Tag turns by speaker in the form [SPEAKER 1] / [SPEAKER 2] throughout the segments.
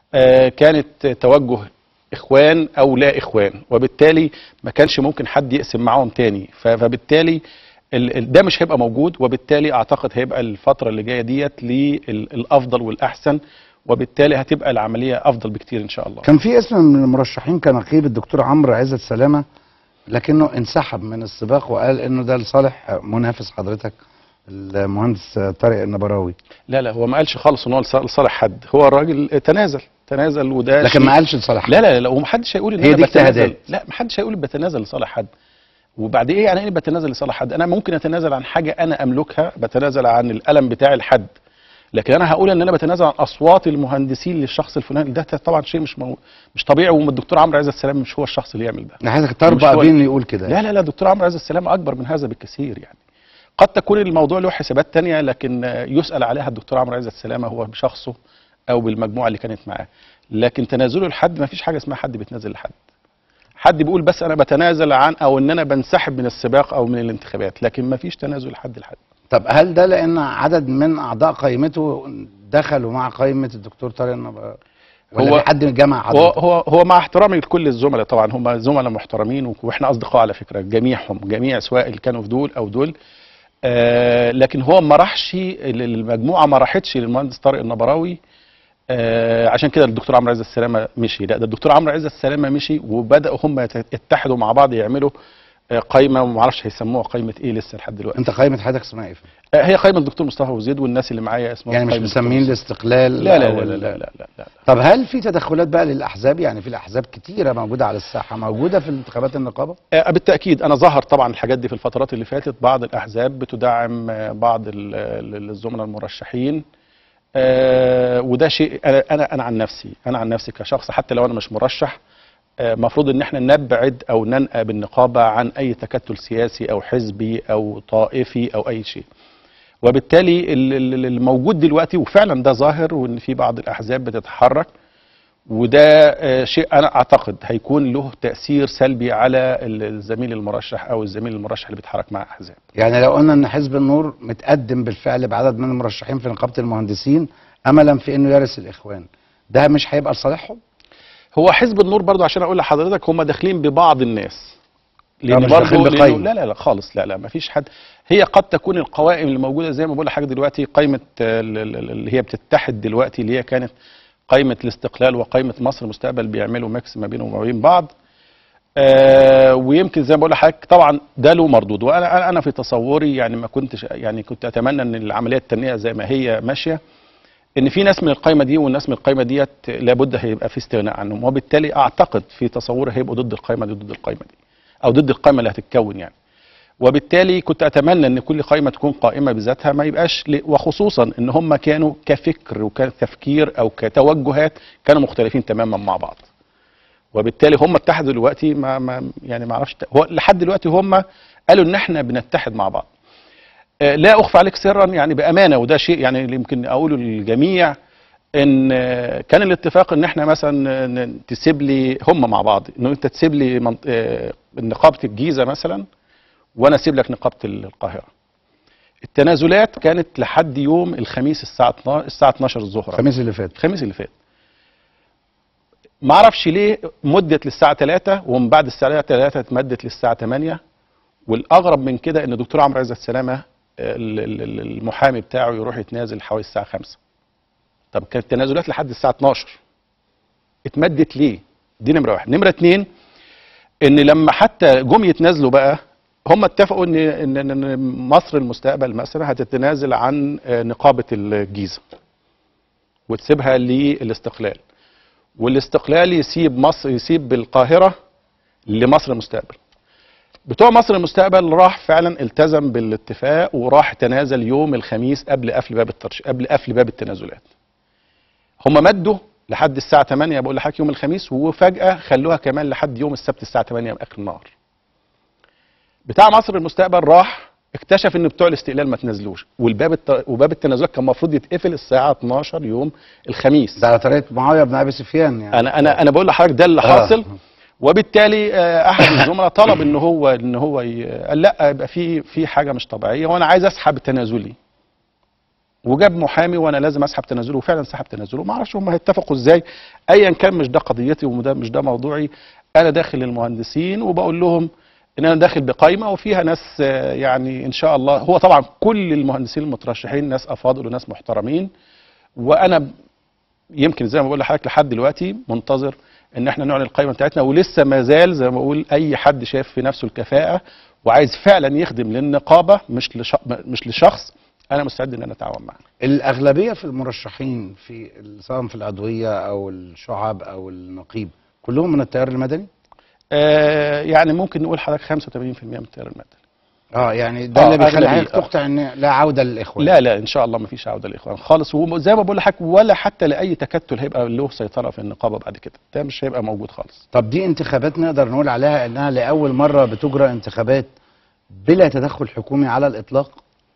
[SPEAKER 1] آه، كانت توجه اخوان او لا اخوان وبالتالي ما كانش ممكن حد يقسم معاهم تاني ف- فبالتالي ال- ال- ده مش هيبقى موجود وبالتالي اعتقد هيبقى الفتره اللي جايه ديت للافضل والاحسن وبالتالي هتبقى العمليه افضل بكتير ان شاء الله
[SPEAKER 2] كان في اسم من المرشحين كنقيب الدكتور عمرو عزت سلامه لكنه انسحب من السباق وقال انه ده لصالح منافس حضرتك المهندس طارق النبراوي
[SPEAKER 1] لا لا هو ما قالش خالص ان هو لص- لصالح حد هو الراجل تنازل تنازل وده
[SPEAKER 2] لكن
[SPEAKER 1] شيء-
[SPEAKER 2] ما قالش لصالح
[SPEAKER 1] لا لا لا ومحدش هيقول ان
[SPEAKER 2] هي
[SPEAKER 1] انا
[SPEAKER 2] دي
[SPEAKER 1] بتنازل
[SPEAKER 2] اجتهادات.
[SPEAKER 1] لا محدش هيقول بتنازل لصالح حد وبعد ايه يعني ايه بتنازل لصالح حد انا ممكن اتنازل عن حاجه انا املكها بتنازل عن الالم بتاعي لحد لكن انا هقول ان انا بتنازل عن اصوات المهندسين للشخص الفلاني ده طبعا شيء مش مو... مش طبيعي والدكتور عمرو عز السلام مش هو الشخص اللي يعمل ده
[SPEAKER 2] حضرتك
[SPEAKER 1] مش
[SPEAKER 2] تربى
[SPEAKER 1] هو-
[SPEAKER 2] بين يقول كده
[SPEAKER 1] لا لا لا دكتور عمرو عز السلام اكبر من هذا بكثير يعني قد تكون الموضوع له حسابات تانية لكن آه، يسأل عليها الدكتور عمرو عز السلام هو بشخصه او بالمجموعه اللي كانت معاه لكن تنازله لحد ما فيش حاجه اسمها حد بيتنازل لحد حد بيقول بس انا بتنازل عن او ان انا بنسحب من السباق او من الانتخابات لكن ما فيش تنازل لحد لحد
[SPEAKER 2] طب هل ده لان عدد من اعضاء قائمته دخلوا مع قائمه الدكتور طارق النبراوي ولا
[SPEAKER 1] هو-
[SPEAKER 2] في حد جمع
[SPEAKER 1] هو
[SPEAKER 2] حضرتك
[SPEAKER 1] هو هو مع احترامي لكل الزملاء طبعا هم زملاء محترمين و- واحنا اصدقاء على فكره جميعهم جميع سواء اللي كانوا في دول او دول آه لكن هو ما راحش ال- المجموعه ما راحتش للمهندس طارق النبراوي آه عشان كده الدكتور عمرو عز السلامه مشي لا ده الدكتور عمرو عز السلامه مشي وبداوا هم يت- يتحدوا مع بعض يعملوا آه قايمه وما اعرفش هيسموها قايمه ايه لسه لحد دلوقتي
[SPEAKER 2] انت قائمه حضرتك اسمها ايه
[SPEAKER 1] آه هي قايمه الدكتور مصطفى ابو زيد والناس اللي معايا اسمهم
[SPEAKER 2] يعني مش
[SPEAKER 1] قايمة الدكتور
[SPEAKER 2] مسمين
[SPEAKER 1] مصطفى.
[SPEAKER 2] الاستقلال
[SPEAKER 1] لا لا
[SPEAKER 2] أو
[SPEAKER 1] لا لا
[SPEAKER 2] ال-
[SPEAKER 1] لا لا, لا, لا.
[SPEAKER 2] طب هل في تدخلات بقى للاحزاب يعني في الاحزاب كتيره موجوده على الساحه موجوده في انتخابات النقابه
[SPEAKER 1] آه، بالتاكيد انا ظهر طبعا الحاجات دي في الفترات اللي فاتت بعض الاحزاب بتدعم آه، بعض ال- ال- الزملاء المرشحين آه، وده شيء انا انا انا عن نفسي انا عن نفسي كشخص حتى لو انا مش مرشح المفروض ان احنا نبعد او ننأى بالنقابه عن اي تكتل سياسي او حزبي او طائفي او اي شيء وبالتالي ال- ال- الموجود دلوقتي وفعلا ده ظاهر وان في بعض الاحزاب بتتحرك وده آه، شيء انا اعتقد هيكون له تاثير سلبي على ال- الزميل المرشح او الزميل المرشح اللي بيتحرك مع احزاب
[SPEAKER 2] يعني لو قلنا ان حزب النور متقدم بالفعل بعدد من المرشحين في نقابه المهندسين املا في انه يرث الاخوان ده مش هيبقى لصالحهم
[SPEAKER 1] هو حزب النور برضو عشان اقول لحضرتك هم داخلين ببعض الناس
[SPEAKER 2] لا، مش داخلين
[SPEAKER 1] برضو-
[SPEAKER 2] بقايمة.
[SPEAKER 1] لا لا لا خالص لا لا ما فيش حد هي قد تكون القوائم اللي موجوده زي ما بقول لحضرتك دلوقتي قائمه آه، ال- ال- اللي هي بتتحد دلوقتي اللي هي كانت قائمه الاستقلال وقائمه مصر المستقبل بيعملوا ميكس ما بينهم وما بين بعض آه ويمكن زي ما بقول لحضرتك طبعا ده له مردود وانا أنا- انا في تصوري يعني ما كنتش يعني كنت اتمنى ان العمليه التنميه زي ما هي ماشيه ان في ناس من القائمه دي والناس من القائمه ديت لابد هيبقى في استغناء عنهم وبالتالي اعتقد في تصوري هيبقوا ضد القائمه دي ضد القائمه دي او ضد القائمه اللي هتتكون يعني وبالتالي كنت اتمنى ان كل قائمه تكون قائمه بذاتها ما يبقاش ل- وخصوصا ان هم كانوا كفكر وكتفكير او كتوجهات كانوا مختلفين تماما مع بعض وبالتالي هم اتحدوا دلوقتي ما, ما يعني ما اعرفش هو لحد دلوقتي هم قالوا ان احنا بنتحد مع بعض آه، لا اخفى عليك سرا يعني بامانه وده شيء يعني اللي يمكن اقوله للجميع ان آه، كان الاتفاق ان احنا مثلا آه، ن- تسيب لي هم مع بعض انه انت تسيب لي منط- آه، نقابه الجيزه مثلا وانا اسيب لك نقابه القاهره التنازلات كانت لحد يوم الخميس الساعه 12 الساعه 12 الظهر
[SPEAKER 2] الخميس اللي فات
[SPEAKER 1] الخميس اللي فات ما اعرفش ليه مدت للساعه 3 ومن بعد الساعه 3 اتمدت للساعه 8 والاغرب من كده ان الدكتور عمرو عزت سلامه ال- ال- ال- المحامي بتاعه يروح يتنازل حوالي الساعه 5 طب كانت التنازلات لحد الساعه 12 اتمدت ليه دي نمره واحد نمره اتنين ان لما حتى جم يتنازلوا بقى هم اتفقوا ان ان إن مصر المستقبل مثلا هتتنازل عن آه، نقابه الجيزه وتسيبها للاستقلال والاستقلال يسيب مصر يسيب القاهره لمصر المستقبل بتوع مصر المستقبل راح فعلا التزم بالاتفاق وراح تنازل يوم الخميس قبل قفل باب الترش قبل قفل باب التنازلات هم مدوا لحد الساعه 8 بقول لحضرتك يوم الخميس وفجاه خلوها كمان لحد يوم السبت الساعه 8 من اخر النهار بتاع مصر المستقبل راح اكتشف ان بتوع الاستقلال ما تنزلوش والباب الت... وباب التنازلات كان المفروض يتقفل الساعه 12 يوم الخميس
[SPEAKER 2] ده على طريقه معاويه بن ابي سفيان يعني
[SPEAKER 1] انا انا انا بقول لحضرتك ده اللي
[SPEAKER 2] آه.
[SPEAKER 1] حاصل وبالتالي آه، احد الزملاء طلب ان هو ان هو ي... قال لا يبقى في في حاجه مش طبيعيه وانا عايز اسحب تنازلي وجاب محامي وانا لازم اسحب تنازله وفعلا سحب تنازله ما اعرفش هم هيتفقوا ازاي ايا كان مش ده قضيتي وده مش ده موضوعي انا داخل للمهندسين وبقول لهم ان انا داخل بقايمه وفيها ناس آه، يعني ان شاء الله هو طبعا كل المهندسين المترشحين ناس افاضل وناس محترمين وانا يمكن زي ما بقول لحضرتك لحد دلوقتي منتظر ان احنا نعلن القائمه بتاعتنا ولسه ما زال زي ما بقول اي حد شايف في نفسه الكفاءه وعايز فعلا يخدم للنقابه مش لش... مش لشخص انا مستعد ان انا اتعاون معاه
[SPEAKER 2] الاغلبيه في المرشحين في ال- سواء في الادويه او الشعب او النقيب كلهم من التيار المدني
[SPEAKER 1] آه يعني ممكن نقول حضرتك 85% من التيار المدني
[SPEAKER 2] اه يعني ده
[SPEAKER 1] آه،
[SPEAKER 2] اللي بيخلي
[SPEAKER 1] أغلبية،
[SPEAKER 2] حضرتك
[SPEAKER 1] آه.
[SPEAKER 2] تقطع ان لا عوده للاخوان
[SPEAKER 1] لا لا ان شاء الله ما فيش عوده للاخوان خالص وزي ما بقول لحضرتك ولا حتى لاي تكتل هيبقى له سيطره في النقابه بعد كده ده مش هيبقى موجود خالص
[SPEAKER 2] طب دي انتخابات نقدر نقول عليها انها لاول مره بتجرى انتخابات بلا تدخل حكومي على الاطلاق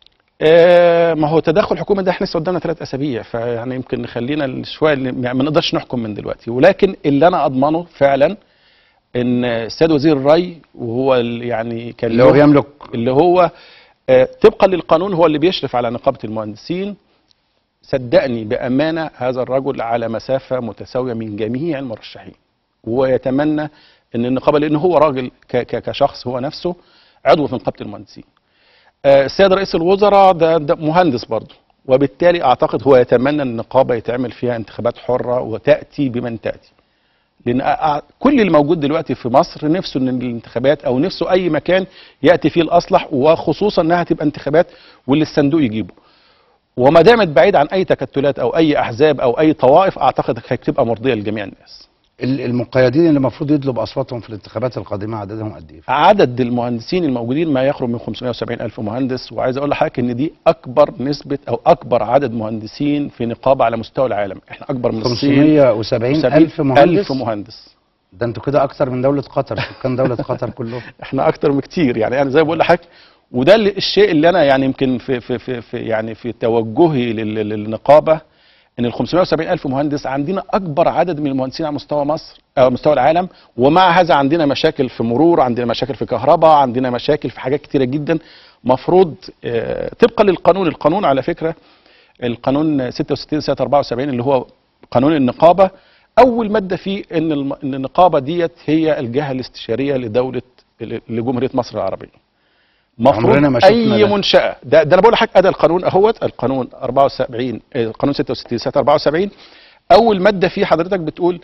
[SPEAKER 1] آه، ما هو تدخل حكومي ده احنا لسه قدامنا ثلاث اسابيع فيعني يمكن نخلينا شويه يعني ما نقدرش نحكم من دلوقتي ولكن اللي انا اضمنه فعلا ان السيد وزير الري وهو ال- يعني كان
[SPEAKER 2] اللي هو
[SPEAKER 1] له-
[SPEAKER 2] بيملك
[SPEAKER 1] اللي هو آه، طبقا للقانون هو اللي بيشرف على نقابه المهندسين صدقني بامانه هذا الرجل على مسافه متساويه من جميع المرشحين ويتمنى ان النقابه لان هو راجل ك- ك- كشخص هو نفسه عضو في نقابه المهندسين آه، السيد رئيس الوزراء ده, ده مهندس برضه وبالتالي اعتقد هو يتمنى ان النقابه يتعمل فيها انتخابات حره وتاتي بمن تاتي لان أ- أ- كل اللي موجود دلوقتي في مصر نفسه ان الانتخابات او نفسه اي مكان ياتي فيه الاصلح وخصوصا انها تبقى انتخابات واللي الصندوق يجيبه وما دامت بعيد عن اي تكتلات او اي احزاب او اي طوائف اعتقد هتبقى مرضيه لجميع الناس
[SPEAKER 2] ال- المقيدين اللي المفروض يطلب اصواتهم في الانتخابات القادمه عددهم قد ايه
[SPEAKER 1] عدد المهندسين الموجودين ما يقرب من 570 ألف مهندس وعايز أقول لحضرتك إن دي أكبر نسبة أو أكبر عدد مهندسين في نقابة على مستوى العالم إحنا أكبر من الصين
[SPEAKER 2] 570
[SPEAKER 1] 70
[SPEAKER 2] الف مهندس
[SPEAKER 1] ألف مهندس
[SPEAKER 2] ده انتوا كده اكتر من دوله قطر سكان دوله قطر كلهم
[SPEAKER 1] إحنا أكتر بكتير يعني أنا زي ما بقول لحضرتك وده اللي- الشيء اللي أنا يعني يمكن في في في, في يعني في توجهي لل- للنقابة ان ال 570 الف مهندس عندنا اكبر عدد من المهندسين على مستوى مصر او مستوى العالم ومع هذا عندنا مشاكل في مرور عندنا مشاكل في كهرباء عندنا مشاكل في حاجات كتيره جدا مفروض آه، طبقا للقانون القانون على فكره القانون 66 سنه 74 اللي هو قانون النقابه اول ماده فيه ان الم- ان النقابه ديت هي الجهه الاستشاريه لدوله لجمهوريه مصر العربيه
[SPEAKER 2] عمرنا ما
[SPEAKER 1] مفروض
[SPEAKER 2] شفنا
[SPEAKER 1] اي
[SPEAKER 2] ده.
[SPEAKER 1] منشاه ده, ده انا بقول لحضرتك ادي القانون اهوت القانون 74 آه، القانون 66 سنه 74 اول ماده فيه حضرتك بتقول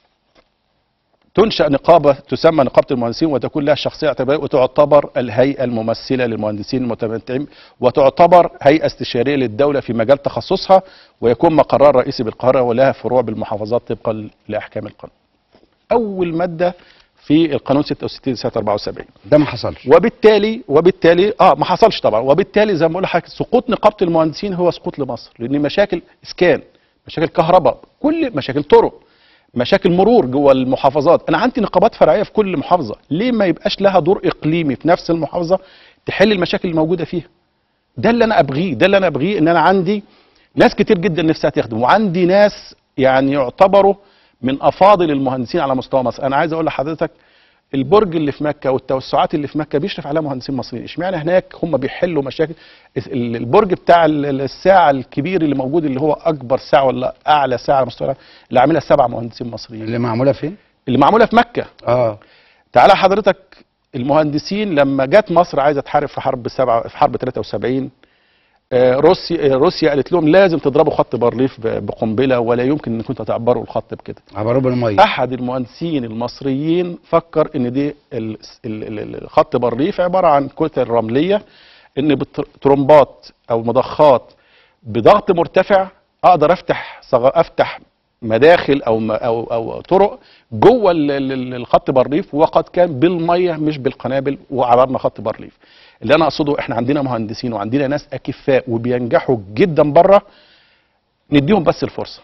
[SPEAKER 1] تنشا نقابه تسمى نقابه المهندسين وتكون لها شخصيه اعتباريه وتعتبر الهيئه الممثله للمهندسين المتمتعين وتعتبر هيئه استشاريه للدوله في مجال تخصصها ويكون مقرها الرئيسي بالقاهره ولها فروع بالمحافظات طبقا لاحكام القانون. اول ماده في القانون 66 سنه 74
[SPEAKER 2] ده ما حصلش
[SPEAKER 1] وبالتالي وبالتالي اه ما حصلش طبعا وبالتالي زي ما بقول لحضرتك سقوط نقابه المهندسين هو سقوط لمصر لان مشاكل اسكان مشاكل كهرباء كل مشاكل طرق مشاكل مرور جوه المحافظات انا عندي نقابات فرعيه في كل محافظه ليه ما يبقاش لها دور اقليمي في نفس المحافظه تحل المشاكل الموجوده فيها ده اللي انا ابغيه ده اللي انا ابغيه ان انا عندي ناس كتير جدا نفسها تخدم وعندي ناس يعني يعتبروا من افاضل المهندسين على مستوى مصر انا عايز اقول لحضرتك البرج اللي في مكه والتوسعات اللي في مكه بيشرف عليها مهندسين مصريين اشمعنى هناك هم بيحلوا مشاكل ال- البرج بتاع ال- ال- الساعه الكبير اللي موجود اللي هو اكبر ساعه ولا اعلى ساعه على مستوى العالم، اللي عاملها سبع مهندسين مصريين
[SPEAKER 2] اللي معموله فين
[SPEAKER 1] اللي معموله في مكه
[SPEAKER 2] اه
[SPEAKER 1] تعالى حضرتك المهندسين لما جت مصر عايزه تحارب في حرب سبعة في حرب 73 آه، روسيا آه، روسيا قالت لهم لازم تضربوا خط بارليف ب- بقنبله ولا يمكن انكم تعبروا الخط بكده
[SPEAKER 2] عبروا بالميه
[SPEAKER 1] احد المهندسين المصريين فكر ان دي ال- ال- ال- الخط بارليف عباره عن كتل رمليه ان بترمبات او مضخات بضغط مرتفع اقدر افتح صغ... افتح مداخل او م- او او طرق جوه ال- ال- ال- الخط بارليف وقد كان بالميه مش بالقنابل وعبرنا خط بارليف اللي انا اقصده احنا عندنا مهندسين وعندنا ناس اكفاء وبينجحوا جدا بره نديهم بس الفرصه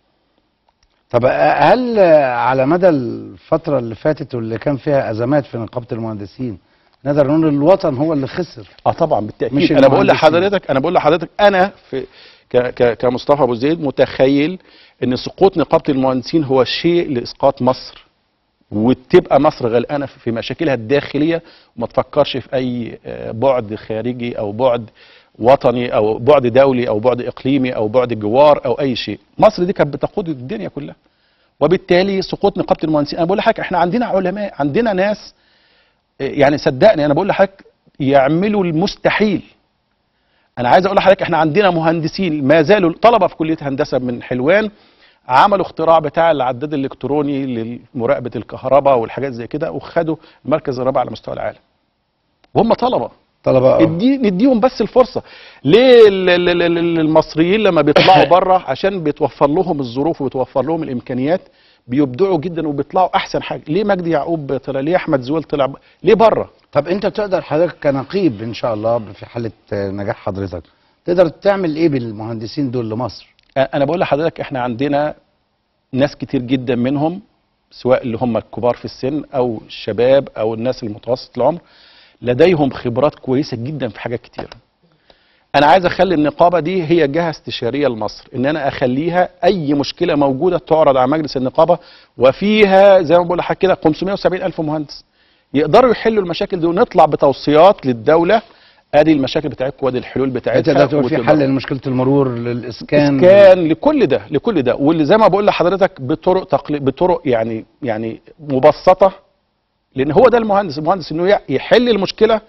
[SPEAKER 2] طب هل على مدى الفتره اللي فاتت واللي كان فيها ازمات في نقابه المهندسين نقدر نقول الوطن هو اللي خسر
[SPEAKER 1] اه طبعا بالتاكيد
[SPEAKER 2] مش
[SPEAKER 1] انا بقول
[SPEAKER 2] المهندسين.
[SPEAKER 1] لحضرتك انا بقول لحضرتك انا في ك ك كمصطفى ابو زيد متخيل ان سقوط نقابه المهندسين هو شيء لاسقاط مصر وتبقى مصر غلقانه في مشاكلها الداخليه وما تفكرش في اي آه، بعد خارجي او بعد وطني او بعد دولي او بعد اقليمي او بعد جوار او اي شيء مصر دي كانت بتقود الدنيا كلها وبالتالي سقوط نقابه المهندسين انا بقول لحضرتك احنا عندنا علماء عندنا ناس يعني صدقني انا بقول لحضرتك يعملوا المستحيل انا عايز اقول لحضرتك احنا عندنا مهندسين ما زالوا طلبه في كليه هندسه من حلوان عملوا اختراع بتاع العداد الالكتروني لمراقبه الكهرباء والحاجات زي كده وخدوا المركز الرابع على مستوى العالم وهم طلبه
[SPEAKER 2] طلبه آه.
[SPEAKER 1] ادي نديهم بس الفرصه ليه ال- ال- ال- ال- المصريين لما بيطلعوا بره عشان بيتوفر لهم الظروف وبيتوفر لهم الامكانيات بيبدعوا جدا وبيطلعوا احسن حاجه ليه مجدي يعقوب طلع ليه احمد زويل طلع ب- ليه بره
[SPEAKER 2] طب انت بتقدر حضرتك كنقيب ان شاء الله في حاله آه، نجاح حضرتك تقدر تعمل ايه بالمهندسين دول لمصر
[SPEAKER 1] انا بقول لحضرتك احنا عندنا ناس كتير جدا منهم سواء اللي هم الكبار في السن او الشباب او الناس المتوسط العمر لديهم خبرات كويسه جدا في حاجات كتير انا عايز اخلي النقابه دي هي جهه استشاريه لمصر ان انا اخليها اي مشكله موجوده تعرض على مجلس النقابه وفيها زي ما بقول لحضرتك كده 570 الف مهندس يقدروا يحلوا المشاكل دي ونطلع بتوصيات للدوله ادي المشاكل بتاعتكم وادي الحلول بتاعتها
[SPEAKER 2] تقدر تقول في
[SPEAKER 1] وتقدروا-
[SPEAKER 2] حل لمشكله المرور للاسكان
[SPEAKER 1] اسكان لكل ده لكل ده واللي زي ما بقول لحضرتك بطرق تقلي بطرق يعني يعني مبسطه لان هو ده المهندس المهندس انه يع- يحل المشكله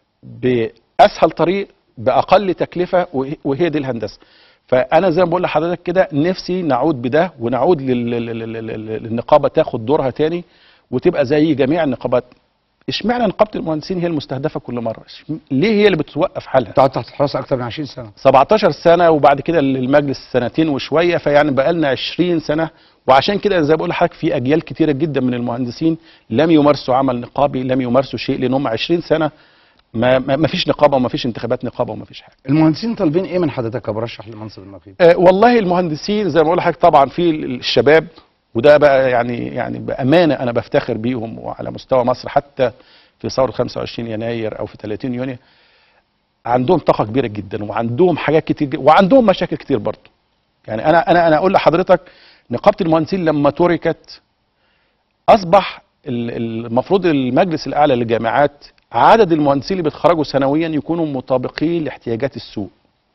[SPEAKER 1] باسهل طريق باقل تكلفه وه- وهي دي الهندسه فانا زي ما بقول لحضرتك كده نفسي نعود بده ونعود لل- لل- لل- لل- للنقابه تاخد دورها تاني وتبقى زي جميع النقابات اشمعنى نقابه المهندسين هي المستهدفه كل مره إش- ليه هي اللي بتوقف حالها
[SPEAKER 2] تقعد تحت الحراسه اكتر من 20 سنه
[SPEAKER 1] 17 سنه وبعد كده المجلس سنتين وشويه فيعني بقى لنا 20 سنه وعشان كده زي ما بقول لحضرتك في اجيال كتيره جدا من المهندسين لم يمارسوا عمل نقابي لم يمارسوا شيء لان هم 20 سنه ما ما ما فيش نقابه وما فيش انتخابات نقابه وما فيش حاجه
[SPEAKER 2] المهندسين طالبين ايه من حضرتك كمرشح لمنصب النقيب
[SPEAKER 1] أه والله المهندسين زي ما بقول لحضرتك طبعا في الشباب وده بقى يعني يعني بامانه انا بفتخر بيهم وعلى مستوى مصر حتى في ثوره 25 يناير او في 30 يونيو عندهم طاقه كبيره جدا وعندهم حاجات كتير جدا وعندهم مشاكل كتير برضه يعني انا انا انا اقول لحضرتك نقابه المهندسين لما تركت اصبح ال- المفروض المجلس الاعلى للجامعات عدد المهندسين اللي بيتخرجوا سنويا يكونوا مطابقين لاحتياجات السوق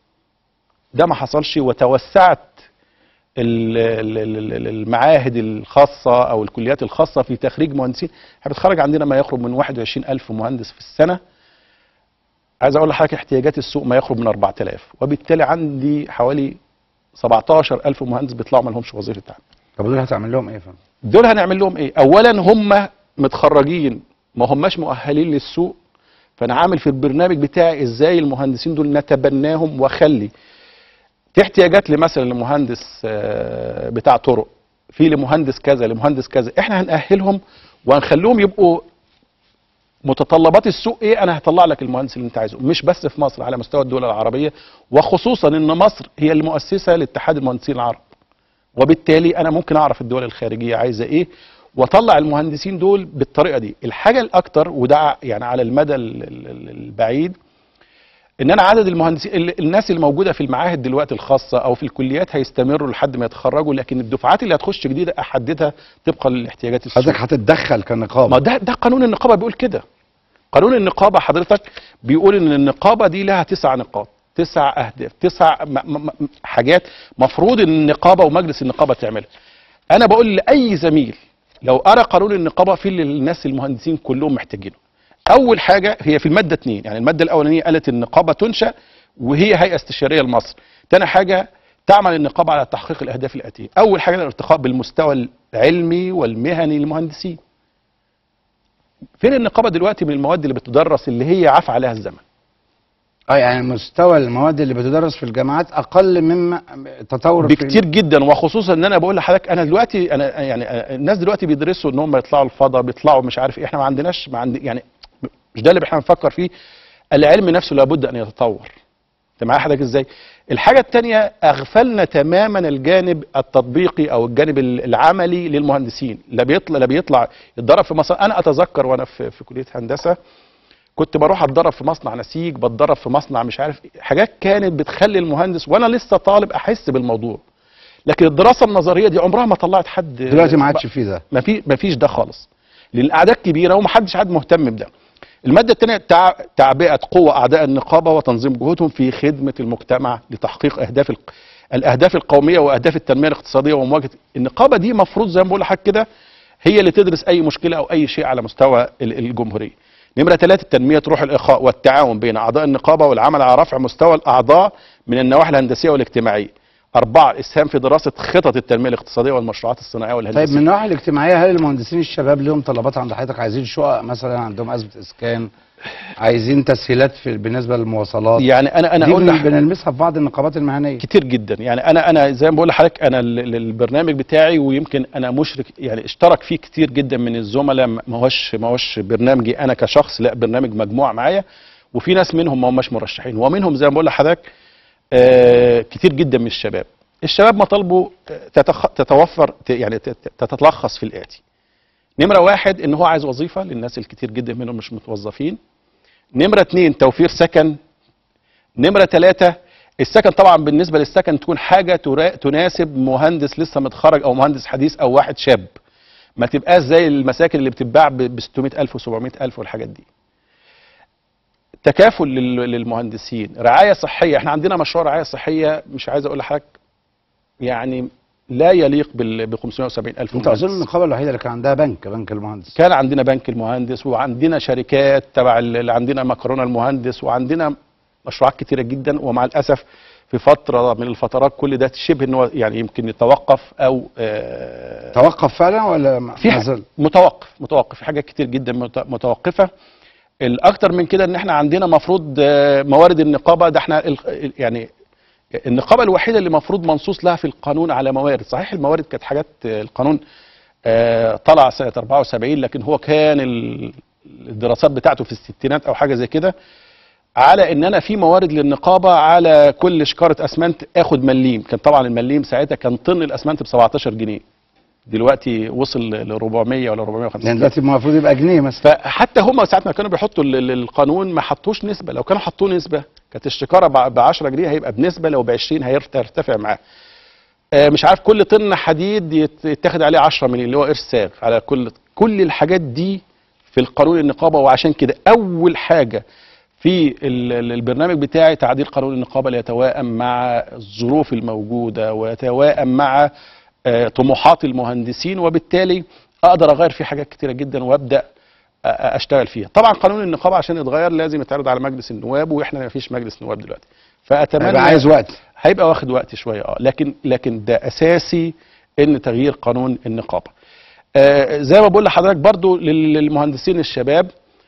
[SPEAKER 1] ده ما حصلش وتوسعت ال- ال- ال- ال- المعاهد الخاصة أو الكليات الخاصة في تخريج مهندسين احنا بتخرج عندنا ما يقرب من 21 ألف مهندس في السنة عايز أقول لحضرتك احتياجات السوق ما يقرب من 4000 وبالتالي عندي حوالي 17 ألف مهندس بيطلعوا ما لهمش وظيفة عمل
[SPEAKER 2] طب دول هتعمل لهم ايه يا فندم
[SPEAKER 1] دول هنعمل لهم ايه اولا هم متخرجين ما هماش مؤهلين للسوق فانا عامل في البرنامج بتاعي ازاي المهندسين دول نتبناهم واخلي في احتياجات لمثلا لمهندس آه، بتاع طرق في لمهندس كذا لمهندس كذا احنا هنأهلهم وهنخليهم يبقوا متطلبات السوق ايه انا هطلع لك المهندس اللي انت عايزه مش بس في مصر على مستوى الدول العربيه وخصوصا ان مصر هي المؤسسه لاتحاد المهندسين العرب وبالتالي انا ممكن اعرف الدول الخارجيه عايزه ايه واطلع المهندسين دول بالطريقه دي الحاجه الاكتر وده يعني على المدى ال- ال- ال- البعيد ان انا عدد المهندسين ال- الناس اللي موجوده في المعاهد دلوقتي الخاصه او في الكليات هيستمروا لحد ما يتخرجوا لكن الدفعات اللي هتخش جديده احددها طبقا لاحتياجات السوق
[SPEAKER 2] حضرتك هتتدخل
[SPEAKER 1] ما
[SPEAKER 2] كنقابه
[SPEAKER 1] ده ده قانون النقابه بيقول كده قانون النقابه حضرتك بيقول ان النقابه دي لها تسع نقاط تسع اهداف تسع م م م حاجات مفروض ان النقابه ومجلس النقابه تعملها انا بقول لاي زميل لو قرا قانون النقابه في اللي الناس المهندسين كلهم محتاجينه اول حاجه هي في الماده 2 يعني الماده الاولانيه قالت النقابه تنشا وهي هيئه استشاريه لمصر تاني حاجه تعمل النقابه على تحقيق الاهداف الاتيه اول حاجه الارتقاء بالمستوى العلمي والمهني للمهندسين فين النقابه دلوقتي من المواد اللي بتدرس اللي هي عفى عليها الزمن
[SPEAKER 2] اه يعني مستوى المواد اللي بتدرس في الجامعات اقل مما تطور في
[SPEAKER 1] بكتير جدا وخصوصا ان انا بقول لحضرتك انا دلوقتي انا يعني الناس دلوقتي بيدرسوا ان هم يطلعوا الفضاء بيطلعوا مش عارف ايه احنا ما عندناش ما عند يعني مش ده اللي احنا بنفكر فيه العلم نفسه لابد ان يتطور انت معايا حضرتك ازاي الحاجه الثانيه اغفلنا تماما الجانب التطبيقي او الجانب العملي للمهندسين لا بيطلع لا بيطلع يتدرب في مصر انا اتذكر وانا في, في كليه هندسه كنت بروح اتدرب في مصنع نسيج بتدرب في مصنع مش عارف إيه. حاجات كانت بتخلي المهندس وانا لسه طالب احس بالموضوع لكن الدراسه النظريه دي عمرها ما طلعت حد
[SPEAKER 2] دلوقتي ما عادش فيه ده
[SPEAKER 1] ما في ما فيش ده خالص لان الاعداد كبيره ومحدش عاد مهتم بده الماده الثانيه تع... تعبئه قوى اعداء النقابه وتنظيم جهودهم في خدمه المجتمع لتحقيق اهداف ال... الاهداف القوميه واهداف التنميه الاقتصاديه ومواجهه النقابه دي مفروض زي ما بقول لحضرتك كده هي اللي تدرس اي مشكله او اي شيء على مستوى ال- الجمهوريه. نمره ثلاثه تنميه روح الاخاء والتعاون بين اعضاء النقابه والعمل على رفع مستوى الاعضاء من النواحي الهندسيه والاجتماعيه. أربعة إسهام في دراسة خطط التنمية الاقتصادية والمشروعات الصناعية والهندسية.
[SPEAKER 2] طيب من الناحيه الاجتماعيه هل المهندسين الشباب لهم طلبات عند حضرتك عايزين شقق مثلا عندهم ازمه اسكان عايزين تسهيلات في بالنسبه للمواصلات
[SPEAKER 1] يعني أنا أنا
[SPEAKER 2] دي
[SPEAKER 1] أقول
[SPEAKER 2] بن-
[SPEAKER 1] لح...
[SPEAKER 2] بنلمسها في بعض النقابات المهنيه
[SPEAKER 1] كتير جدا يعني انا انا زي ما بقول لحضرتك انا ال- ال- البرنامج بتاعي ويمكن انا مشرك يعني اشترك فيه كتير جدا من الزملاء ما ما هوش ما هوش برنامجي انا كشخص لا برنامج مجموعه معايا وفي ناس منهم ما هماش مرشحين ومنهم زي ما بقول لحضرتك آه كتير جدا من الشباب الشباب مطالبه آه، تتخ... تتوفر ت- يعني ت- ت- تتلخص في الاتي نمره واحد ان هو عايز وظيفه للناس الكتير جدا منهم مش متوظفين نمره اتنين توفير سكن نمرة ثلاثة السكن طبعا بالنسبة للسكن تكون حاجة ترا- تناسب مهندس لسه متخرج أو مهندس حديث أو واحد شاب ما تبقاش زي المساكن اللي بتتباع ب 600000 و700000 والحاجات دي تكافل لل- للمهندسين رعاية صحية احنا عندنا مشروع رعاية صحية مش عايز أقول لحضرتك يعني لا يليق بال ب 570000
[SPEAKER 2] انت اظن
[SPEAKER 1] مهندس.
[SPEAKER 2] النقابه الوحيده اللي كان عندها بنك بنك المهندس
[SPEAKER 1] كان عندنا بنك المهندس وعندنا شركات تبع ال- اللي عندنا مكرونه المهندس وعندنا مشروعات كتيره جدا ومع الاسف في فتره من الفترات كل ده شبه ان هو يعني يمكن يتوقف او آه
[SPEAKER 2] توقف فعلا ولا ما
[SPEAKER 1] في
[SPEAKER 2] ما
[SPEAKER 1] ح-
[SPEAKER 2] زال؟
[SPEAKER 1] متوقف متوقف في حاجات كتير جدا مت- متوقفه الاكتر من كده ان احنا عندنا مفروض آه، موارد النقابه ده احنا ال- ال- يعني النقابه الوحيده اللي مفروض منصوص لها في القانون على موارد صحيح الموارد كانت حاجات آه، القانون آه، طلع سنه 74 لكن هو كان ال- الدراسات بتاعته في الستينات او حاجه زي كده على ان انا في موارد للنقابه على كل شكاره اسمنت اخد مليم كان طبعا المليم ساعتها كان طن الاسمنت ب 17 جنيه دلوقتي وصل ل 400 ولا 450
[SPEAKER 2] يعني دلوقتي المفروض يبقى جنيه مثلا
[SPEAKER 1] فحتى هم ساعه ما كانوا بيحطوا ال- ال- القانون ما حطوش نسبه لو كانوا حطوه نسبه كانت الشكاره ب 10 جنيه هيبقى بنسبه لو ب 20 هيرتفع معاه آه، مش عارف كل طن حديد يت- يتاخد عليه 10 مليون اللي هو ارسال على كل كل الحاجات دي في القانون النقابه وعشان كده اول حاجه في ال- ال- البرنامج بتاعي تعديل قانون النقابه ليتوائم مع الظروف الموجوده ويتوائم مع آه، طموحات المهندسين وبالتالي اقدر اغير فيه حاجات كتيره جدا وابدا أ- أ- اشتغل فيها طبعا قانون النقابه عشان يتغير لازم يتعرض على مجلس النواب واحنا ما فيش مجلس نواب دلوقتي فاتمنى
[SPEAKER 2] هيبقى عايز وقت
[SPEAKER 1] هيبقى واخد وقت شويه اه لكن لكن ده اساسي ان تغيير قانون النقابه آه زي ما بقول لحضرتك برضو لل- للمهندسين الشباب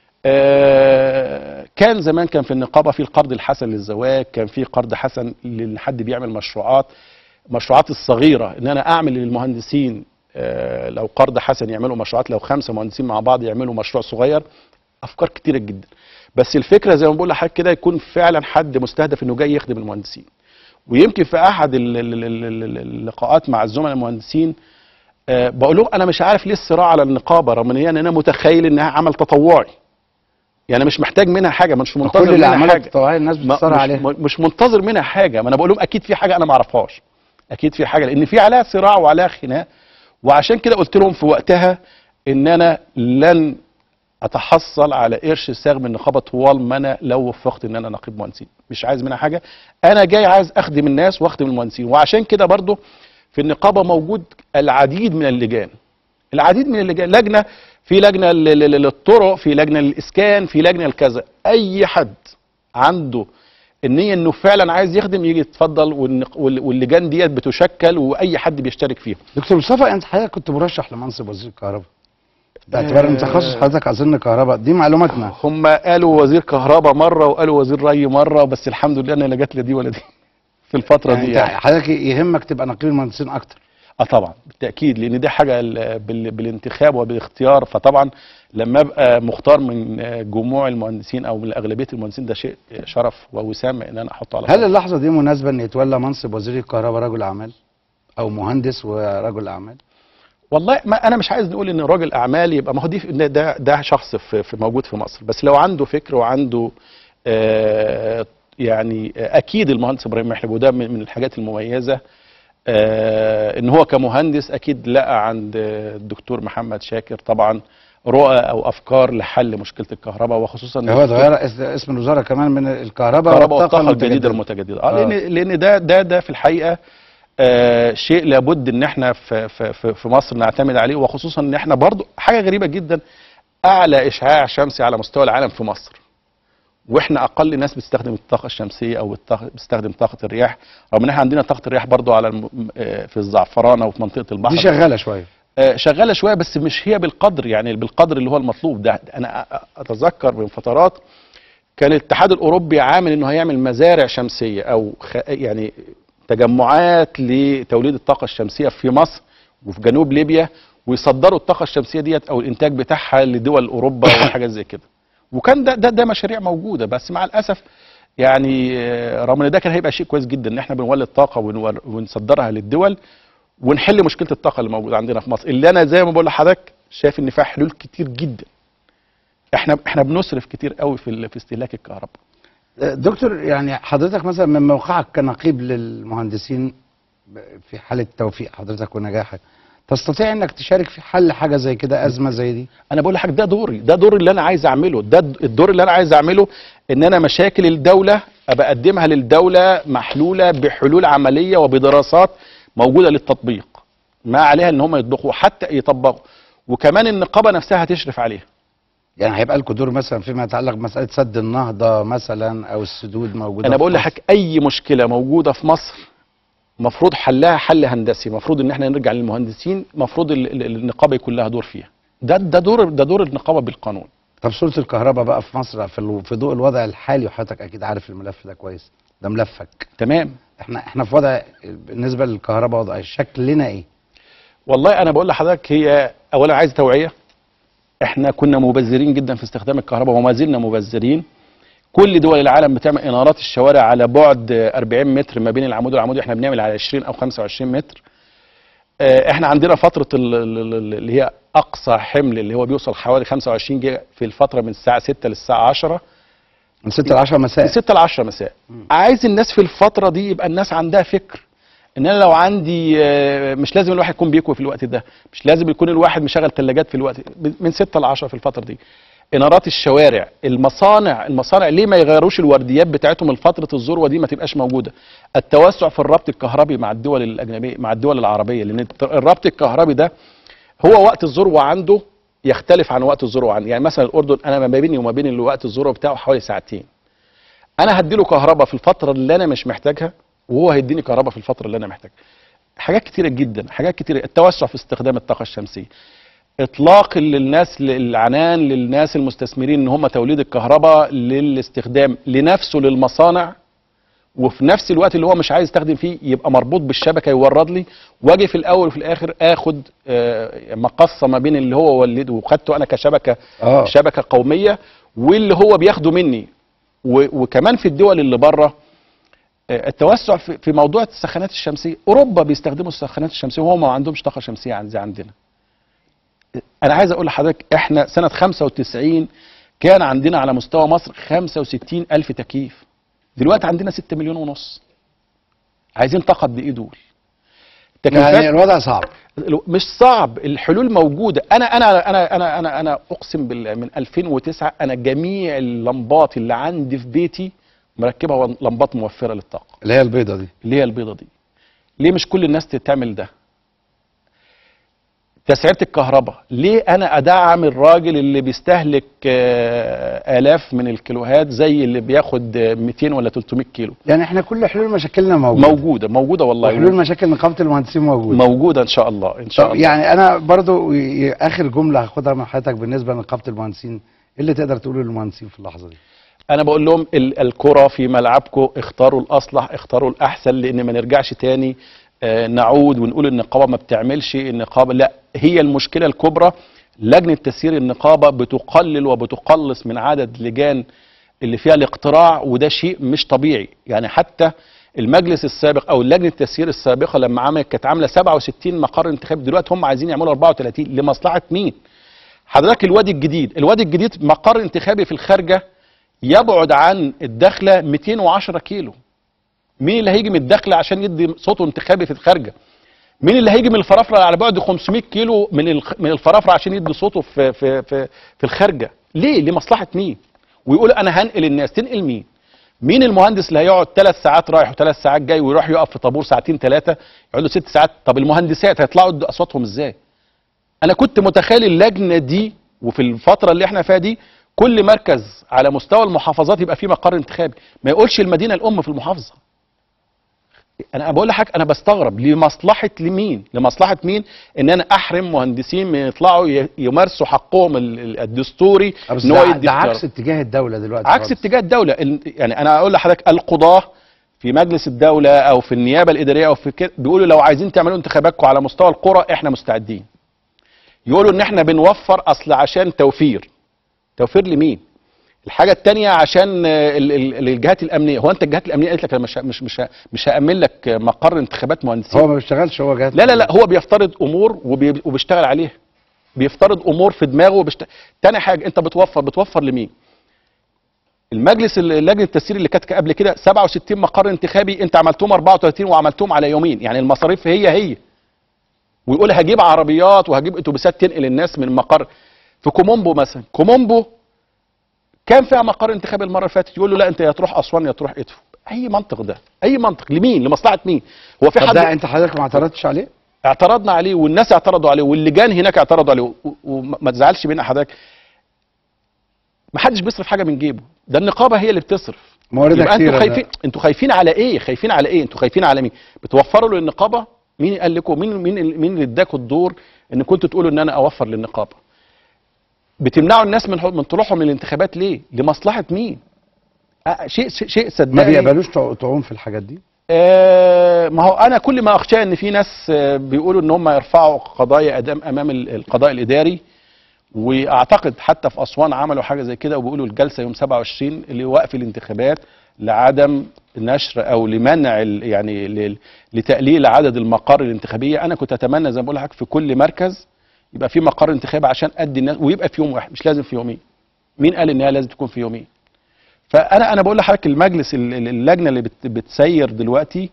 [SPEAKER 1] آه كان زمان كان في النقابه في القرض الحسن للزواج كان في قرض حسن لحد بيعمل مشروعات مشروعات الصغيره ان انا اعمل للمهندسين آه لو قرض حسن يعملوا مشروعات لو خمسه مهندسين مع بعض يعملوا مشروع صغير افكار كتيره جدا بس الفكره زي ما بقول لحضرتك كده يكون فعلا حد مستهدف انه جاي يخدم المهندسين ويمكن في احد ال- ال- ال- ال- ال- اللقاءات مع الزملاء المهندسين آه، بقول لهم انا مش عارف ليه الصراع على النقابه رغم ان هي إن انا متخيل انها عمل تطوعي يعني مش محتاج منها حاجه مش منتظر
[SPEAKER 2] كل
[SPEAKER 1] منها
[SPEAKER 2] الاعمال
[SPEAKER 1] حاجه
[SPEAKER 2] التطوعيه الناس
[SPEAKER 1] ما-
[SPEAKER 2] بتصارع
[SPEAKER 1] مش,
[SPEAKER 2] عليها
[SPEAKER 1] م- مش منتظر منها حاجه ما انا بقول لهم اكيد في حاجه انا ما اعرفهاش اكيد في حاجه لان في عليها صراع وعليها خناق وعشان كده قلت لهم في وقتها ان انا لن اتحصل على قرش ساغ من النقابه طوال ما انا لو وفقت ان انا نقيب مهندسين مش عايز منها حاجه انا جاي عايز اخدم الناس واخدم المهندسين وعشان كده برضو في النقابه موجود العديد من اللجان العديد من اللجان لجنه في لجنه لل- لل- للطرق في لجنه للاسكان في لجنه لكذا اي حد عنده النيه انه فعلا عايز يخدم يجي يتفضل والنق- وال- واللجان ديت بتشكل واي حد بيشترك فيها
[SPEAKER 2] دكتور مصطفى انت حضرتك كنت مرشح لمنصب وزير الكهرباء باعتبار ان تخصص حضرتك اظن كهرباء دي معلوماتنا
[SPEAKER 1] هم قالوا وزير كهرباء مره وقالوا وزير ري مره بس الحمد لله انا لا جات لا دي ولا دي في الفتره
[SPEAKER 2] يعني
[SPEAKER 1] دي
[SPEAKER 2] انت
[SPEAKER 1] يعني.
[SPEAKER 2] حضرتك يهمك تبقى نقيب المهندسين اكتر
[SPEAKER 1] اه طبعا بالتاكيد لان دي حاجه ال- بال- بالانتخاب وبالاختيار فطبعا لما ابقى مختار من آه، جموع المهندسين او من اغلبيه المهندسين ده شيء شرف ووسام ان انا احطه على
[SPEAKER 2] هل
[SPEAKER 1] صدري.
[SPEAKER 2] اللحظه دي مناسبه ان يتولى منصب وزير الكهرباء رجل اعمال او مهندس ورجل اعمال
[SPEAKER 1] والله ما انا مش عايز نقول ان راجل اعمال يبقى ما هو دي ده ده, ده شخص في, في موجود في مصر بس لو عنده فكر وعنده آه يعني آه، اكيد المهندس ابراهيم محلب وده من, من الحاجات المميزه آه ان هو كمهندس اكيد لقى عند آه، الدكتور محمد شاكر طبعا رؤى او افكار لحل مشكله الكهرباء وخصوصا
[SPEAKER 2] هو اتغير اس- اسم الوزاره كمان من الكهرباء
[SPEAKER 1] الكهرباء والطاقه الجديده
[SPEAKER 2] المتجددة.
[SPEAKER 1] المتجدده اه
[SPEAKER 2] آه.
[SPEAKER 1] لان لان ده ده ده في الحقيقه آه شيء لابد ان احنا في في في, في مصر نعتمد عليه وخصوصا ان احنا برضو حاجه غريبه جدا اعلى اشعاع شمسي على مستوى العالم في مصر واحنا اقل ناس بتستخدم الطاقه الشمسيه او الطاقة- بتستخدم طاقه الرياح رغم ان احنا عندنا طاقه الرياح برضو على الم... آه، في الزعفرانه وفي منطقه البحر
[SPEAKER 2] دي شغاله شويه
[SPEAKER 1] آه، شغاله شويه بس مش هي بالقدر يعني بالقدر اللي هو المطلوب ده انا أ- أ- اتذكر من فترات كان الاتحاد الاوروبي عامل انه هيعمل مزارع شمسيه او خ... يعني تجمعات لتوليد الطاقه الشمسيه في مصر وفي جنوب ليبيا ويصدروا الطاقه الشمسيه ديت او الانتاج بتاعها لدول اوروبا وحاجات زي كده وكان ده ده ده مشاريع موجوده بس مع الاسف يعني آه، رغم ان ده كان هيبقى شيء كويس جدا ان احنا بنولد طاقه ونور- ونصدرها للدول ونحل مشكله الطاقه اللي موجوده عندنا في مصر اللي انا زي ما بقول لحضرتك شايف ان فيها حلول كتير جدا احنا احنا بنصرف كتير قوي في ال- في استهلاك الكهرباء
[SPEAKER 2] دكتور يعني حضرتك مثلا من موقعك كنقيب للمهندسين ب- في حاله توفيق حضرتك ونجاحك تستطيع انك تشارك في حل حاجه زي كده ازمه زي دي
[SPEAKER 1] انا بقول لحضرتك ده دوري ده دور اللي انا عايز اعمله ده د- الدور اللي انا عايز اعمله ان انا مشاكل الدوله ابقى اقدمها للدوله محلوله بحلول عمليه وبدراسات موجوده للتطبيق ما عليها ان هم يطبقوا حتى يطبقوا وكمان النقابه نفسها هتشرف عليها
[SPEAKER 2] يعني هيبقى لكم دور مثلا فيما يتعلق بمساله سد النهضه مثلا او السدود موجوده
[SPEAKER 1] انا
[SPEAKER 2] في
[SPEAKER 1] بقول
[SPEAKER 2] مصر؟
[SPEAKER 1] لحضرتك اي مشكله موجوده في مصر مفروض حلها حل هندسي مفروض ان احنا نرجع للمهندسين مفروض ال- ال- النقابه يكون لها دور فيها ده ده دور ده دور النقابه بالقانون
[SPEAKER 2] طب صوره الكهرباء بقى في مصر في, الو- في ضوء الوضع الحالي وحضرتك اكيد عارف الملف ده كويس ده ملفك
[SPEAKER 1] تمام
[SPEAKER 2] احنا احنا في وضع بالنسبه للكهرباء وضع شكلنا ايه
[SPEAKER 1] والله انا بقول لحضرتك هي اولا عايزه توعيه احنا كنا مبذرين جدا في استخدام الكهرباء وما زلنا مبذرين كل دول العالم بتعمل انارات الشوارع على بعد 40 متر ما بين العمود والعمود احنا بنعمل على 20 او 25 متر آه، احنا عندنا فتره ال- ال- ال- اللي هي اقصى حمل اللي هو بيوصل حوالي 25 جيجا في الفتره من الساعه 6 للساعه 10
[SPEAKER 2] من 6 ل 10
[SPEAKER 1] من
[SPEAKER 2] مساء
[SPEAKER 1] 6 ل 10 مساء عايز الناس في الفتره دي يبقى الناس عندها فكر ان انا لو عندي آه، مش لازم الواحد يكون بيكوي في الوقت ده مش لازم يكون الواحد مشغل ثلاجات في الوقت من 6 ل 10 في الفتره دي انارات الشوارع المصانع المصانع ليه ما يغيروش الورديات بتاعتهم لفتره الذروه دي ما تبقاش موجوده التوسع في الربط الكهربي مع الدول الاجنبيه مع الدول العربيه لان الت- الربط الكهربي ده هو وقت الذروه عنده يختلف عن وقت الذروه عندي يعني مثلا الاردن انا ما بيني وما بين وقت الذروه بتاعه حوالي ساعتين انا هديله كهرباء في الفتره اللي انا مش محتاجها وهو هيديني كهرباء في الفتره اللي انا محتاجها حاجات كتيره جدا حاجات كتيره التوسع في استخدام الطاقه الشمسيه اطلاق للناس العنان للناس المستثمرين ان هم توليد الكهرباء للاستخدام لنفسه للمصانع وفي نفس الوقت اللي هو مش عايز يستخدم فيه يبقى مربوط بالشبكه يورد لي واجي في الاول وفي الاخر اخد آه، مقصه ما بين اللي هو ولده وخدته انا كشبكه
[SPEAKER 2] اه
[SPEAKER 1] شبكه قوميه واللي هو بياخده مني و- وكمان في الدول اللي بره آه، التوسع في في موضوع السخانات الشمسيه اوروبا بيستخدموا السخانات الشمسيه وهم ما عندهمش طاقه شمسيه عن- زي عندنا انا عايز اقول لحضرتك احنا سنه 95 كان عندنا على مستوى مصر 65 الف تكييف دلوقتي عندنا 6 مليون ونص عايزين طاقه قد ايه دول
[SPEAKER 2] يعني
[SPEAKER 1] تكييفات
[SPEAKER 2] الوضع صعب
[SPEAKER 1] مش صعب الحلول موجوده انا انا انا انا انا انا اقسم بالله من 2009 انا جميع اللمبات اللي عندي في بيتي مركبها لمبات موفره للطاقه
[SPEAKER 2] اللي هي البيضه دي
[SPEAKER 1] اللي هي البيضه دي ليه مش كل الناس تعمل ده تسعيره الكهرباء ليه انا ادعم الراجل اللي بيستهلك آه، الاف من الكيلوهات زي اللي بياخد آه، 200 ولا 300 كيلو
[SPEAKER 2] يعني احنا كل حلول مشاكلنا موجوده
[SPEAKER 1] موجوده موجوده
[SPEAKER 2] وحلول
[SPEAKER 1] والله
[SPEAKER 2] مشاكل نقابه المهندسين موجوده
[SPEAKER 1] موجوده ان شاء الله ان شاء
[SPEAKER 2] طب
[SPEAKER 1] الله
[SPEAKER 2] يعني انا برضو ي- اخر جمله هاخدها من حضرتك بالنسبه لنقابه المهندسين ايه اللي تقدر تقوله للمهندسين في اللحظه دي
[SPEAKER 1] انا بقول لهم ال- الكرة في ملعبكم اختاروا الاصلح اختاروا الاحسن لان ما نرجعش تاني آه، نعود ونقول النقابه ما بتعملش النقابه لا هي المشكله الكبرى لجنه تسيير النقابه بتقلل وبتقلص من عدد لجان اللي فيها الاقتراع وده شيء مش طبيعي يعني حتى المجلس السابق او لجنه التسيير السابقه لما عملت كانت عامله 67 مقر انتخابي دلوقتي هم عايزين يعملوا 34 لمصلحه مين؟ حضرتك الوادي الجديد الوادي الجديد مقر انتخابي في الخارجه يبعد عن الدخله 210 كيلو مين اللي هيجي من الدخله عشان يدي صوته انتخابي في الخارجه مين اللي هيجي من الفرافره على بعد 500 كيلو من الخ- من الفرافره عشان يدي صوته في في في في الخارجه ليه لمصلحه مين ويقول انا هنقل الناس تنقل مين مين المهندس اللي هيقعد ثلاث ساعات رايح وثلاث ساعات جاي ويروح يقف في طابور ساعتين ثلاثه يقعد له ست ساعات طب المهندسات هيطلعوا يدوا اصواتهم ازاي انا كنت متخيل اللجنه دي وفي الفتره اللي احنا فيها دي كل مركز على مستوى المحافظات يبقى فيه مقر انتخابي ما يقولش المدينه الام في المحافظه انا بقول لحضرتك انا بستغرب لمصلحه لمين لمصلحه مين ان انا احرم مهندسين من يطلعوا ي- يمارسوا حقهم ال- ال- الدستوري
[SPEAKER 2] بس
[SPEAKER 1] ان هو
[SPEAKER 2] ده,
[SPEAKER 1] يدي
[SPEAKER 2] ده
[SPEAKER 1] اختيارات.
[SPEAKER 2] عكس اتجاه الدوله دلوقتي
[SPEAKER 1] عكس
[SPEAKER 2] خالص.
[SPEAKER 1] اتجاه الدوله ال- يعني انا اقول لحضرتك القضاه في مجلس الدوله او في النيابه الاداريه او في كده بيقولوا لو عايزين تعملوا انتخاباتكم على مستوى القرى احنا مستعدين يقولوا ان احنا بنوفر اصل عشان توفير توفير لمين الحاجه الثانيه عشان آه، ال- ال- الجهات الامنيه هو انت الجهات الامنيه قالت لك أنا مش ه- مش مش ه- مش هامن لك مقر انتخابات مهندسين
[SPEAKER 2] هو ما بيشتغلش هو جهاز
[SPEAKER 1] لا لا لا هو بيفترض امور وبي- وبيشتغل عليها بيفترض امور في دماغه وبيشت... تاني حاجه انت بتوفر بتوفر لمين المجلس ال- لجنه التسيير اللي كانت قبل كده 67 مقر انتخابي انت عملتهم 34 وعملتهم على يومين يعني المصاريف هي هي ويقول هجيب عربيات وهجيب اتوبيسات تنقل الناس من مقر في كومومبو مثلا كومومبو كان فيها مقر انتخابي المره اللي فاتت يقول له لا انت يا تروح اسوان يا تروح ادفو اي منطق ده اي منطق لمين لمصلحه مين هو في
[SPEAKER 2] طب
[SPEAKER 1] حد
[SPEAKER 2] ده انت حضرتك ما اعترضتش عليه؟
[SPEAKER 1] اعترضنا عليه والناس اعترضوا عليه واللجان هناك اعترضوا عليه و- وما تزعلش بينا حضرتك ما حدش بيصرف حاجه من جيبه ده النقابه هي اللي بتصرف
[SPEAKER 2] مواردها
[SPEAKER 1] يبقى
[SPEAKER 2] كتير
[SPEAKER 1] انتوا خايفين انتوا خايفين على ايه خايفين على ايه انتوا خايفين على مين بتوفروا للنقابه مين قال لكم مين مين مين اللي اداكم الدور ان كنتوا تقولوا ان انا اوفر للنقابه بتمنعوا الناس من من طلوعهم للانتخابات ليه لمصلحه مين آه شيء شيء, شيء
[SPEAKER 2] ما
[SPEAKER 1] صدقني
[SPEAKER 2] بيقبلوش تع- تعوم في الحاجات دي؟
[SPEAKER 1] آه، ما هو انا كل ما اخشى ان في ناس آه، بيقولوا ان هم يرفعوا قضايا ادام امام ال- القضاء الاداري واعتقد حتى في اسوان عملوا حاجه زي كده وبيقولوا الجلسه يوم 27 اللي وقف الانتخابات لعدم نشر او لمنع ال- يعني ل- لتقليل عدد المقار الانتخابيه انا كنت اتمنى زي ما بقول لحضرتك في كل مركز يبقى في مقر انتخابي عشان ادي الناس ويبقى في يوم واحد مش لازم في يومين مين قال ان هي لازم تكون في يومين فانا انا بقول لحضرتك المجلس ال- ال- اللجنه اللي بت- بتسير دلوقتي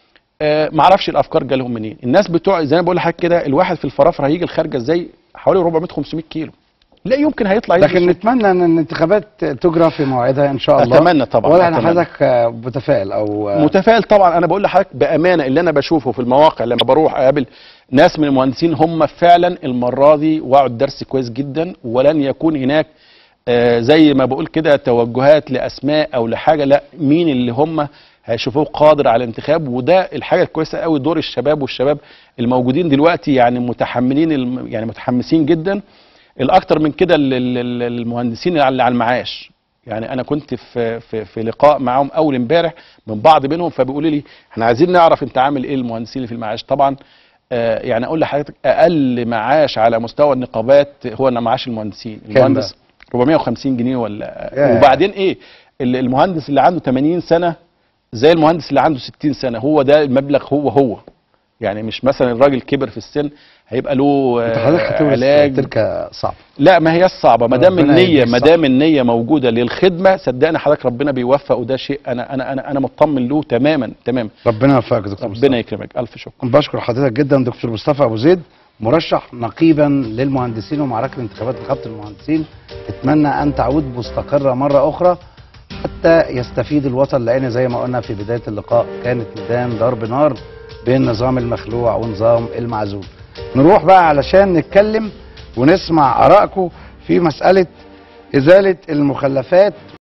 [SPEAKER 1] آه، معرفش الافكار جالهم منين الناس بتوع زي ما بقول لحضرتك كده الواحد في الفرافره هيجي الخارجه ازاي حوالي 400 500 كيلو لا يمكن هيطلع يدي
[SPEAKER 2] لكن
[SPEAKER 1] صوت.
[SPEAKER 2] نتمنى ان الانتخابات تجرى في موعدها ان شاء الله
[SPEAKER 1] أتمنى طبعاً،
[SPEAKER 2] ولا انا
[SPEAKER 1] أتمنى.
[SPEAKER 2] حضرتك آه، متفائل او آه،
[SPEAKER 1] متفائل طبعا انا بقول لحضرتك بامانه اللي انا بشوفه في المواقع لما بروح اقابل ناس من المهندسين هم فعلا المره دي وعوا الدرس كويس جدا ولن يكون هناك آه، زي ما بقول كده توجهات لاسماء او لحاجه لا مين اللي هم هيشوفوه قادر على الانتخاب وده الحاجه الكويسه قوي دور الشباب والشباب الموجودين دلوقتي يعني متحملين الم- يعني متحمسين جدا الاكتر من كده ال- ال- ال- المهندسين اللي على المعاش يعني انا كنت في في, في لقاء معاهم اول امبارح من بعض منهم فبيقولوا لي احنا عايزين نعرف انت عامل ايه المهندسين اللي في المعاش طبعا آه يعني اقول لحضرتك اقل معاش على مستوى النقابات هو إن معاش المهندسين
[SPEAKER 2] كام
[SPEAKER 1] المهندس 450 جنيه ولا
[SPEAKER 2] ياه.
[SPEAKER 1] وبعدين ايه ال- المهندس اللي عنده 80 سنه زي المهندس اللي عنده 60 سنه هو ده المبلغ هو هو يعني مش مثلا الراجل كبر في السن هيبقى له
[SPEAKER 2] انت
[SPEAKER 1] آه،
[SPEAKER 2] حضرتك هتورث
[SPEAKER 1] علاج
[SPEAKER 2] تركه صعبه
[SPEAKER 1] لا ما هي الصعبه ما دام
[SPEAKER 2] ربنا
[SPEAKER 1] النيه
[SPEAKER 2] يديك
[SPEAKER 1] ما
[SPEAKER 2] الصحة.
[SPEAKER 1] دام النيه موجوده للخدمه صدقني حضرتك ربنا بيوفق وده شيء انا انا انا انا مطمن له تماما تماما
[SPEAKER 2] ربنا يوفقك يا دكتور مصطفى.
[SPEAKER 1] ربنا يكرمك الف شكر
[SPEAKER 2] بشكر حضرتك جدا دكتور مصطفى ابو زيد مرشح نقيبا للمهندسين ومعركه الانتخابات لخط المهندسين اتمنى ان تعود مستقره مره اخرى حتى يستفيد الوطن لان زي ما قلنا في بدايه اللقاء كانت ميدان ضرب نار بين نظام المخلوع ونظام المعزول نروح بقى علشان نتكلم ونسمع ارائكم في مساله ازاله المخلفات